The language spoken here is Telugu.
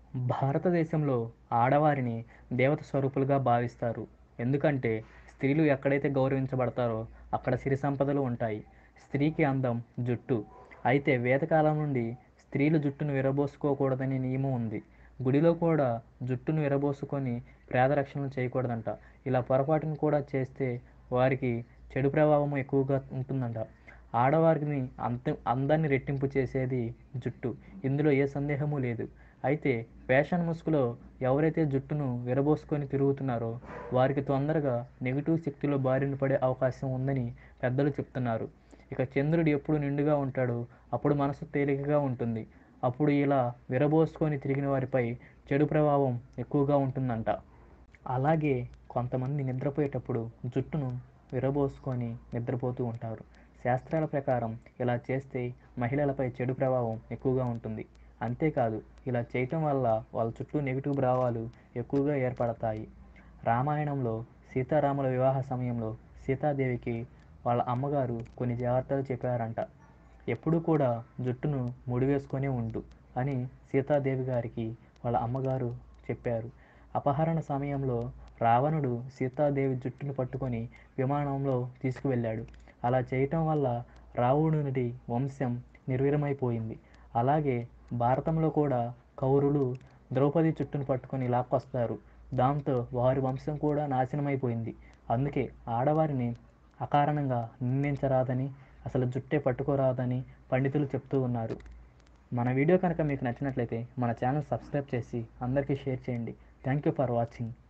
భారతదేశంలో ఆడవారిని దేవత స్వరూపులుగా భావిస్తారు ఎందుకంటే స్త్రీలు ఎక్కడైతే గౌరవించబడతారో అక్కడ సిరి సంపదలు ఉంటాయి స్త్రీకి అందం జుట్టు అయితే వేదకాలం నుండి స్త్రీలు జుట్టును విరబోసుకోకూడదని నియమం ఉంది గుడిలో కూడా జుట్టును విరబోసుకొని ప్రేదరక్షణ చేయకూడదంట ఇలా పొరపాటును కూడా చేస్తే వారికి చెడు ప్రభావం ఎక్కువగా ఉంటుందంట ఆడవారిని అంత అందాన్ని రెట్టింపు చేసేది జుట్టు ఇందులో ఏ సందేహము లేదు అయితే ఫ్యాషన్ ముసుగులో ఎవరైతే జుట్టును విరబోసుకొని తిరుగుతున్నారో వారికి తొందరగా నెగిటివ్ శక్తిలో బారిన పడే అవకాశం ఉందని పెద్దలు చెప్తున్నారు ఇక చంద్రుడు ఎప్పుడు నిండుగా ఉంటాడో అప్పుడు మనసు తేలికగా ఉంటుంది అప్పుడు ఇలా విరబోసుకొని తిరిగిన వారిపై చెడు ప్రభావం ఎక్కువగా ఉంటుందంట అలాగే కొంతమంది నిద్రపోయేటప్పుడు జుట్టును విరబోసుకొని నిద్రపోతూ ఉంటారు శాస్త్రాల ప్రకారం ఇలా చేస్తే మహిళలపై చెడు ప్రభావం ఎక్కువగా ఉంటుంది అంతేకాదు ఇలా చేయటం వల్ల వాళ్ళ చుట్టూ నెగిటివ్ భావాలు ఎక్కువగా ఏర్పడతాయి రామాయణంలో సీతారాముల వివాహ సమయంలో సీతాదేవికి వాళ్ళ అమ్మగారు కొన్ని జాగ్రత్తలు చెప్పారంట ఎప్పుడు కూడా జుట్టును ముడివేసుకొని ఉండు అని సీతాదేవి గారికి వాళ్ళ అమ్మగారు చెప్పారు అపహరణ సమయంలో రావణుడు సీతాదేవి జుట్టును పట్టుకొని విమానంలో తీసుకువెళ్ళాడు అలా చేయటం వల్ల రావణుడి వంశం నిర్వీర్యమైపోయింది అలాగే భారతంలో కూడా కౌరులు ద్రౌపది చుట్టును పట్టుకొని లాక్కొస్తారు దాంతో వారి వంశం కూడా నాశనమైపోయింది అందుకే ఆడవారిని అకారణంగా నిందించరాదని అసలు జుట్టే పట్టుకోరాదని పండితులు చెప్తూ ఉన్నారు మన వీడియో కనుక మీకు నచ్చినట్లయితే మన ఛానల్ సబ్స్క్రైబ్ చేసి అందరికీ షేర్ చేయండి థ్యాంక్ యూ ఫర్ వాచింగ్